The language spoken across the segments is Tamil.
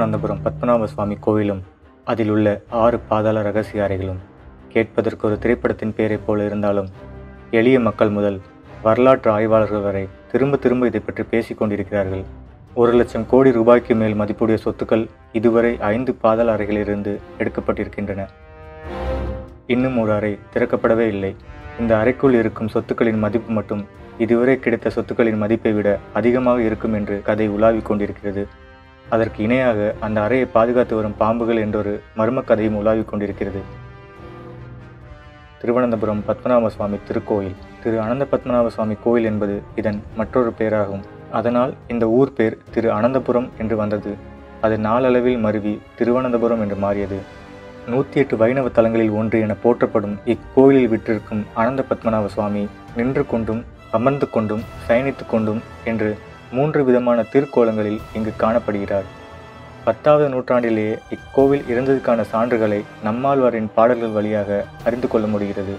திருவனந்தபுரம் பத்மநாப சுவாமி கோவிலும் அதில் உள்ள ஆறு பாதாள ரகசிய அறைகளும் கேட்பதற்கு ஒரு திரைப்படத்தின் பெயரைப் போல இருந்தாலும் எளிய மக்கள் முதல் வரலாற்று ஆய்வாளர்கள் வரை திரும்ப திரும்ப இதை பற்றி பேசிக் கொண்டிருக்கிறார்கள் ஒரு லட்சம் கோடி ரூபாய்க்கு மேல் மதிப்புடைய சொத்துக்கள் இதுவரை ஐந்து பாதாள அறைகளிலிருந்து எடுக்கப்பட்டிருக்கின்றன இன்னும் ஒரு அறை திறக்கப்படவே இல்லை இந்த அறைக்குள் இருக்கும் சொத்துக்களின் மதிப்பு மட்டும் இதுவரை கிடைத்த சொத்துக்களின் மதிப்பை விட அதிகமாக இருக்கும் என்று கதை உலாவிக் கொண்டிருக்கிறது அதற்கு இணையாக அந்த அறையை பாதுகாத்து வரும் பாம்புகள் என்றொரு மர்ம கதையும் உலாவிக் கொண்டிருக்கிறது திருவனந்தபுரம் பத்மநாப சுவாமி திருக்கோயில் திரு அனந்த பத்மநாப சுவாமி கோயில் என்பது இதன் மற்றொரு பெயராகும் அதனால் இந்த ஊர் பேர் திரு அனந்தபுரம் என்று வந்தது அது நாளளவில் மருவி திருவனந்தபுரம் என்று மாறியது நூற்றி எட்டு வைணவ தலங்களில் ஒன்று என போற்றப்படும் இக்கோயிலில் விற்றிருக்கும் அனந்த பத்மநாப சுவாமி நின்று கொண்டும் அமர்ந்து கொண்டும் சயனித்து கொண்டும் என்று மூன்று விதமான திருக்கோலங்களில் இங்கு காணப்படுகிறார் பத்தாவது நூற்றாண்டிலேயே இக்கோவில் இருந்ததுக்கான சான்றுகளை நம்மாழ்வாரின் பாடல்கள் வழியாக அறிந்து கொள்ள முடிகிறது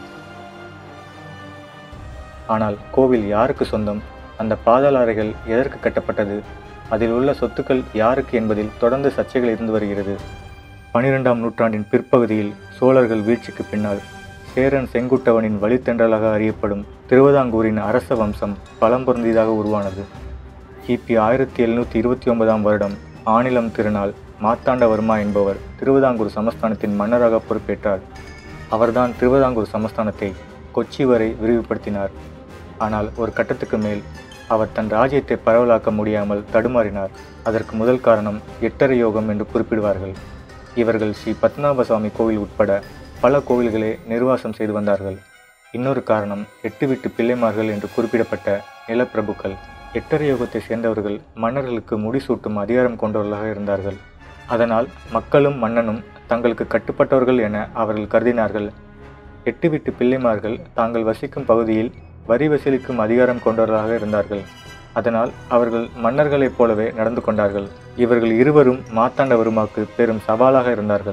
ஆனால் கோவில் யாருக்கு சொந்தம் அந்த பாதாள அறைகள் எதற்கு கட்டப்பட்டது அதில் உள்ள சொத்துக்கள் யாருக்கு என்பதில் தொடர்ந்து சர்ச்சைகள் இருந்து வருகிறது பனிரெண்டாம் நூற்றாண்டின் பிற்பகுதியில் சோழர்கள் வீழ்ச்சிக்கு பின்னால் சேரன் செங்குட்டவனின் வழித்தென்றலாக அறியப்படும் திருவிதாங்கூரின் அரச வம்சம் பலம் பொருந்தியதாக உருவானது கிபி ஆயிரத்தி எழுநூற்றி இருபத்தி ஒன்பதாம் வருடம் ஆணிலம் திருநாள் மாத்தாண்டவர்மா என்பவர் திருவிதாங்கூர் சமஸ்தானத்தின் மன்னராக பொறுப்பேற்றார் அவர்தான் திருவிதாங்கூர் சமஸ்தானத்தை கொச்சி வரை விரிவுபடுத்தினார் ஆனால் ஒரு கட்டத்துக்கு மேல் அவர் தன் ராஜ்யத்தை பரவலாக்க முடியாமல் தடுமாறினார் அதற்கு முதல் காரணம் எட்டரை யோகம் என்று குறிப்பிடுவார்கள் இவர்கள் ஸ்ரீ பத்மநாப சுவாமி கோவில் உட்பட பல கோவில்களை நிர்வாசம் செய்து வந்தார்கள் இன்னொரு காரணம் எட்டு வீட்டு பிள்ளைமார்கள் என்று குறிப்பிடப்பட்ட நிலப்பிரபுக்கள் எட்டரை யோகத்தை சேர்ந்தவர்கள் மன்னர்களுக்கு முடிசூட்டும் அதிகாரம் கொண்டவர்களாக இருந்தார்கள் அதனால் மக்களும் மன்னனும் தங்களுக்கு கட்டுப்பட்டவர்கள் என அவர்கள் கருதினார்கள் எட்டு வீட்டு பிள்ளைமார்கள் தாங்கள் வசிக்கும் பகுதியில் வரி வசூலிக்கும் அதிகாரம் கொண்டவர்களாக இருந்தார்கள் அதனால் அவர்கள் மன்னர்களைப் போலவே நடந்து கொண்டார்கள் இவர்கள் இருவரும் மாத்தாண்டவருமாக்கு பெரும் சவாலாக இருந்தார்கள்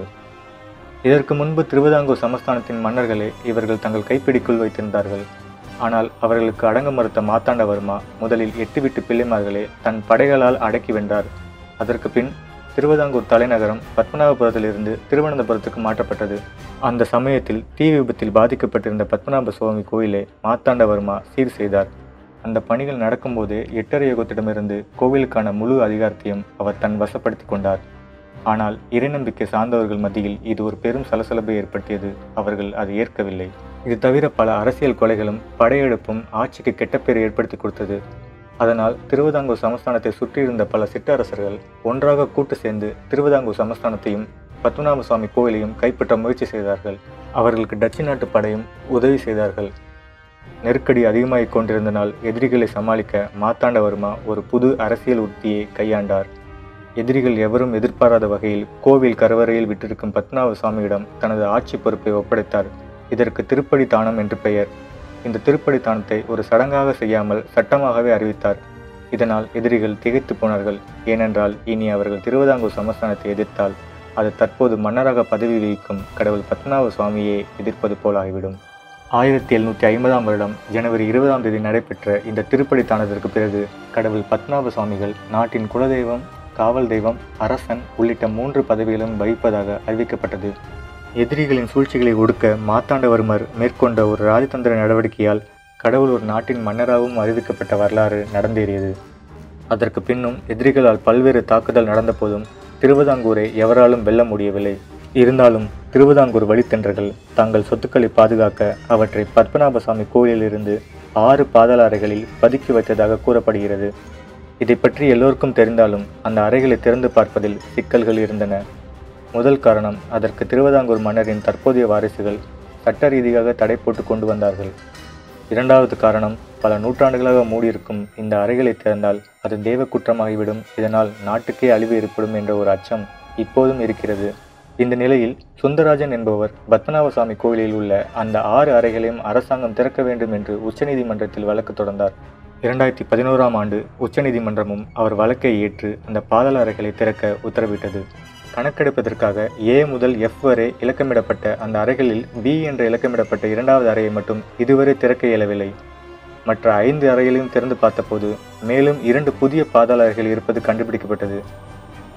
இதற்கு முன்பு திருவிதாங்கூர் சமஸ்தானத்தின் மன்னர்களே இவர்கள் தங்கள் கைப்பிடிக்குள் வைத்திருந்தார்கள் ஆனால் அவர்களுக்கு அடங்க மறுத்த மாத்தாண்டவர்மா முதலில் எட்டு விட்டு பிள்ளைமார்களே தன் படைகளால் அடக்கி வென்றார் அதற்கு பின் திருவிதாங்கூர் தலைநகரம் பத்மநாபபுரத்திலிருந்து திருவனந்தபுரத்துக்கு மாற்றப்பட்டது அந்த சமயத்தில் தீ விபத்தில் பாதிக்கப்பட்டிருந்த பத்மநாப சுவாமி கோயிலை மாத்தாண்டவர்மா சீர் செய்தார் அந்த பணிகள் நடக்கும்போது எட்டரை யுகத்திடமிருந்து கோவிலுக்கான முழு அதிகாரத்தையும் அவர் தன் வசப்படுத்தி கொண்டார் ஆனால் இறைநம்பிக்கை சார்ந்தவர்கள் மத்தியில் இது ஒரு பெரும் சலசலப்பை ஏற்படுத்தியது அவர்கள் அதை ஏற்கவில்லை இது தவிர பல அரசியல் கொலைகளும் படையெடுப்பும் ஆட்சிக்கு கெட்ட பேரை ஏற்படுத்தி கொடுத்தது அதனால் திருவிதாங்கூர் சமஸ்தானத்தை சுற்றியிருந்த பல சிற்றரசர்கள் ஒன்றாக கூட்டு சேர்ந்து திருவிதாங்கூர் சமஸ்தானத்தையும் பத்மநாப சுவாமி கோவிலையும் கைப்பற்ற முயற்சி செய்தார்கள் அவர்களுக்கு டச்சு நாட்டு படையும் உதவி செய்தார்கள் நெருக்கடி அதிகமாகிக் கொண்டிருந்தனால் எதிரிகளை சமாளிக்க மாத்தாண்டவர்மா ஒரு புது அரசியல் உத்தியை கையாண்டார் எதிரிகள் எவரும் எதிர்பாராத வகையில் கோவில் கருவறையில் விட்டிருக்கும் பத்மநாப சுவாமியிடம் தனது ஆட்சி பொறுப்பை ஒப்படைத்தார் இதற்கு திருப்படி தானம் என்று பெயர் இந்த திருப்படி தானத்தை ஒரு சடங்காக செய்யாமல் சட்டமாகவே அறிவித்தார் இதனால் எதிரிகள் திகைத்து போனார்கள் ஏனென்றால் இனி அவர்கள் திருவிதாங்கூர் சமஸ்தானத்தை எதிர்த்தால் அது தற்போது மன்னராக பதவி வகிக்கும் கடவுள் பத்மநாப சுவாமியை எதிர்ப்பது போல் ஆகிவிடும் ஆயிரத்தி எழுநூற்றி ஐம்பதாம் வருடம் ஜனவரி இருபதாம் தேதி நடைபெற்ற இந்த திருப்படி தானத்திற்கு பிறகு கடவுள் பத்மநாப சுவாமிகள் நாட்டின் குலதெய்வம் காவல் தெய்வம் அரசன் உள்ளிட்ட மூன்று பதவிகளும் வகிப்பதாக அறிவிக்கப்பட்டது எதிரிகளின் சூழ்ச்சிகளை ஒடுக்க மாத்தாண்டவர்மர் மேற்கொண்ட ஒரு ராஜதந்திர நடவடிக்கையால் கடவுள் ஒரு நாட்டின் மன்னராகவும் அறிவிக்கப்பட்ட வரலாறு நடந்தேறியது அதற்கு பின்னும் எதிரிகளால் பல்வேறு தாக்குதல் நடந்தபோதும் திருவிதாங்கூரை எவராலும் வெல்ல முடியவில்லை இருந்தாலும் திருவிதாங்கூர் வழித்தென்றர்கள் தங்கள் சொத்துக்களை பாதுகாக்க அவற்றை பத்மநாபசாமி கோயிலிலிருந்து ஆறு பாதாள அறைகளில் பதுக்கி வைத்ததாக கூறப்படுகிறது இதை பற்றி எல்லோருக்கும் தெரிந்தாலும் அந்த அறைகளை திறந்து பார்ப்பதில் சிக்கல்கள் இருந்தன முதல் காரணம் அதற்கு திருவிதாங்கூர் மன்னரின் தற்போதைய வாரிசுகள் சட்ட ரீதியாக தடை போட்டு கொண்டு வந்தார்கள் இரண்டாவது காரணம் பல நூற்றாண்டுகளாக மூடியிருக்கும் இந்த அறைகளை திறந்தால் அது தெய்வ குற்றமாகிவிடும் இதனால் நாட்டுக்கே அழிவு ஏற்படும் என்ற ஒரு அச்சம் இப்போதும் இருக்கிறது இந்த நிலையில் சுந்தரராஜன் என்பவர் பத்மநாபசாமி கோயிலில் உள்ள அந்த ஆறு அறைகளையும் அரசாங்கம் திறக்க வேண்டும் என்று உச்சநீதிமன்றத்தில் வழக்கு தொடர்ந்தார் இரண்டாயிரத்தி பதினோராம் ஆண்டு உச்சநீதிமன்றமும் அவர் வழக்கை ஏற்று அந்த பாதாள அறைகளை திறக்க உத்தரவிட்டது கணக்கெடுப்பதற்காக ஏ முதல் எஃப் வரை இலக்கமிடப்பட்ட அந்த அறைகளில் பி என்ற இலக்கமிடப்பட்ட இரண்டாவது அறையை மட்டும் இதுவரை திறக்க இயலவில்லை மற்ற ஐந்து அறைகளையும் திறந்து பார்த்தபோது மேலும் இரண்டு புதிய பாதாள அறைகள் இருப்பது கண்டுபிடிக்கப்பட்டது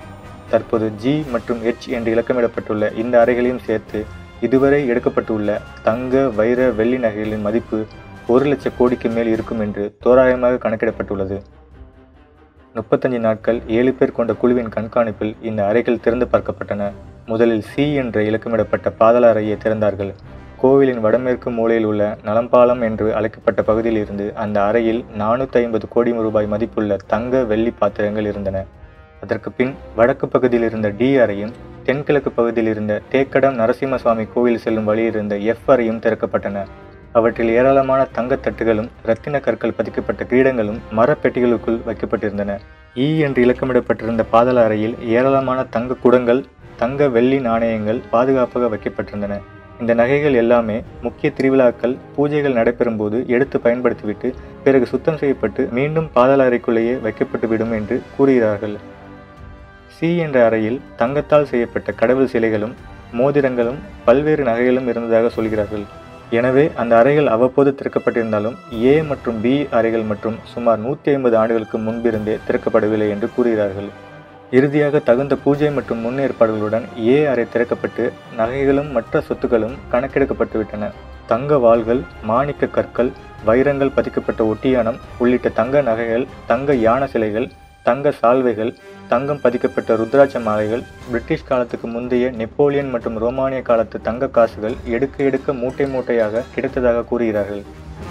தற்போது ஜி மற்றும் எச் என்று இலக்கமிடப்பட்டுள்ள இந்த அறைகளையும் சேர்த்து இதுவரை எடுக்கப்பட்டுள்ள தங்க வைர வெள்ளி நகைகளின் மதிப்பு ஒரு லட்சம் கோடிக்கு மேல் இருக்கும் என்று தோராயமாக கணக்கிடப்பட்டுள்ளது முப்பத்தஞ்சு நாட்கள் ஏழு பேர் கொண்ட குழுவின் கண்காணிப்பில் இந்த அறைகள் திறந்து பார்க்கப்பட்டன முதலில் சி என்ற இலக்கமிடப்பட்ட பாதாள அறையை திறந்தார்கள் கோவிலின் வடமேற்கு மூலையில் உள்ள நலம்பாலம் என்று அழைக்கப்பட்ட பகுதியில் இருந்து அந்த அறையில் நானூற்றி ஐம்பது கோடி ரூபாய் மதிப்புள்ள தங்க வெள்ளி பாத்திரங்கள் இருந்தன அதற்கு பின் வடக்கு பகுதியில் இருந்த டி அறையும் தென்கிழக்கு பகுதியில் இருந்த தேக்கடம் நரசிம்மசுவாமி கோவில் செல்லும் வழியில் இருந்த எஃப் அறையும் திறக்கப்பட்டன அவற்றில் ஏராளமான தங்கத் தட்டுகளும் இரத்தின கற்கள் பதிக்கப்பட்ட கிரீடங்களும் மரப்பெட்டிகளுக்குள் வைக்கப்பட்டிருந்தன ஈ என்று இலக்கமிடப்பட்டிருந்த பாதாள அறையில் ஏராளமான தங்க குடங்கள் தங்க வெள்ளி நாணயங்கள் பாதுகாப்பாக வைக்கப்பட்டிருந்தன இந்த நகைகள் எல்லாமே முக்கிய திருவிழாக்கள் பூஜைகள் நடைபெறும் போது எடுத்து பயன்படுத்திவிட்டு பிறகு சுத்தம் செய்யப்பட்டு மீண்டும் பாதாள அறைக்குள்ளேயே வைக்கப்பட்டு விடும் என்று கூறுகிறார்கள் சி என்ற அறையில் தங்கத்தால் செய்யப்பட்ட கடவுள் சிலைகளும் மோதிரங்களும் பல்வேறு நகைகளும் இருந்ததாக சொல்கிறார்கள் எனவே அந்த அறைகள் அவ்வப்போது திறக்கப்பட்டிருந்தாலும் ஏ மற்றும் பி அறைகள் மற்றும் சுமார் நூற்றி ஐம்பது ஆண்டுகளுக்கு முன்பிருந்தே திறக்கப்படவில்லை என்று கூறுகிறார்கள் இறுதியாக தகுந்த பூஜை மற்றும் முன்னேற்பாடுகளுடன் ஏ அறை திறக்கப்பட்டு நகைகளும் மற்ற சொத்துக்களும் கணக்கெடுக்கப்பட்டு விட்டன தங்க வாள்கள் மாணிக்க கற்கள் வைரங்கள் பதிக்கப்பட்ட ஒட்டியானம் உள்ளிட்ட தங்க நகைகள் தங்க யான சிலைகள் தங்க சால்வைகள் தங்கம் பதிக்கப்பட்ட ருத்ராட்ச மாலைகள் பிரிட்டிஷ் காலத்துக்கு முந்தைய நெப்போலியன் மற்றும் ரோமானிய காலத்து தங்க காசுகள் எடுக்க எடுக்க மூட்டை மூட்டையாக கிடைத்ததாக கூறுகிறார்கள்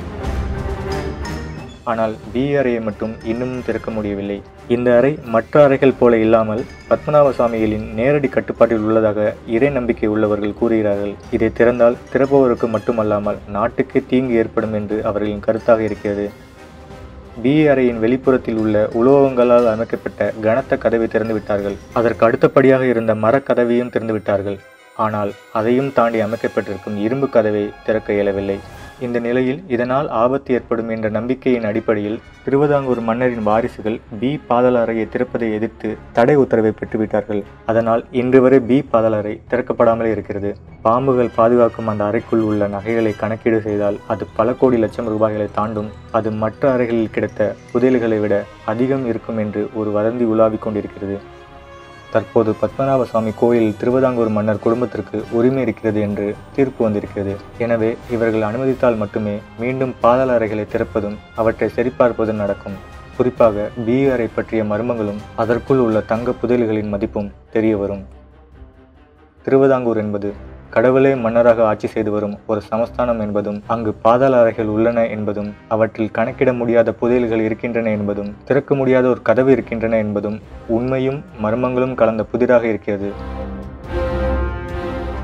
ஆனால் பி அறையை மட்டும் இன்னமும் திறக்க முடியவில்லை இந்த அறை மற்ற அறைகள் போல இல்லாமல் பத்மநாப சுவாமிகளின் நேரடி கட்டுப்பாட்டில் உள்ளதாக இறை நம்பிக்கை உள்ளவர்கள் கூறுகிறார்கள் இதை திறந்தால் திறப்பவருக்கு மட்டுமல்லாமல் நாட்டுக்கே தீங்கு ஏற்படும் என்று அவர்களின் கருத்தாக இருக்கிறது பி அறையின் வெளிப்புறத்தில் உள்ள உலோகங்களால் அமைக்கப்பட்ட கனத்த கதவை திறந்து விட்டார்கள் அதற்கு அடுத்தபடியாக இருந்த மரக்கதவையும் திறந்து விட்டார்கள் ஆனால் அதையும் தாண்டி அமைக்கப்பட்டிருக்கும் இரும்பு கதவை திறக்க இயலவில்லை இந்த நிலையில் இதனால் ஆபத்து ஏற்படும் என்ற நம்பிக்கையின் அடிப்படையில் திருவிதாங்கூர் மன்னரின் வாரிசுகள் பி பாதாள அறையை திறப்பதை எதிர்த்து தடை உத்தரவை பெற்றுவிட்டார்கள் அதனால் இன்று வரை பி பாதாள அறை திறக்கப்படாமலே இருக்கிறது பாம்புகள் பாதுகாக்கும் அந்த அறைக்குள் உள்ள நகைகளை கணக்கீடு செய்தால் அது பல கோடி லட்சம் ரூபாய்களை தாண்டும் அது மற்ற அறைகளில் கிடைத்த புதையல்களை விட அதிகம் இருக்கும் என்று ஒரு வதந்தி உலாவிக் கொண்டிருக்கிறது தற்போது பத்மநாப சுவாமி கோயிலில் திருவிதாங்கூர் மன்னர் குடும்பத்திற்கு உரிமை இருக்கிறது என்று தீர்ப்பு வந்திருக்கிறது எனவே இவர்கள் அனுமதித்தால் மட்டுமே மீண்டும் பாதாள அறைகளை திறப்பதும் அவற்றை சரிபார்ப்பதும் நடக்கும் குறிப்பாக பி அறை பற்றிய மர்மங்களும் அதற்குள் உள்ள தங்க புதையல்களின் மதிப்பும் தெரிய வரும் திருவிதாங்கூர் என்பது கடவுளே மன்னராக ஆட்சி செய்து வரும் ஒரு சமஸ்தானம் என்பதும் அங்கு பாதாள அறைகள் உள்ளன என்பதும் அவற்றில் கணக்கிட முடியாத புதையல்கள் இருக்கின்றன என்பதும் திறக்க முடியாத ஒரு கதவு இருக்கின்றன என்பதும் உண்மையும் மர்மங்களும் கலந்த புதிராக இருக்கிறது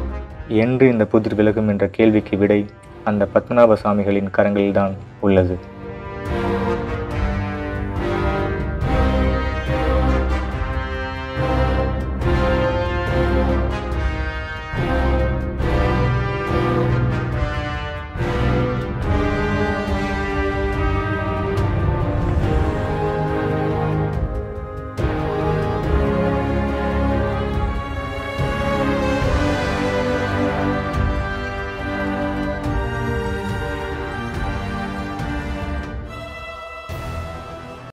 என்று இந்த புதிர் விலகும் என்ற கேள்விக்கு விடை அந்த பத்மநாப சுவாமிகளின் கரங்களில்தான் உள்ளது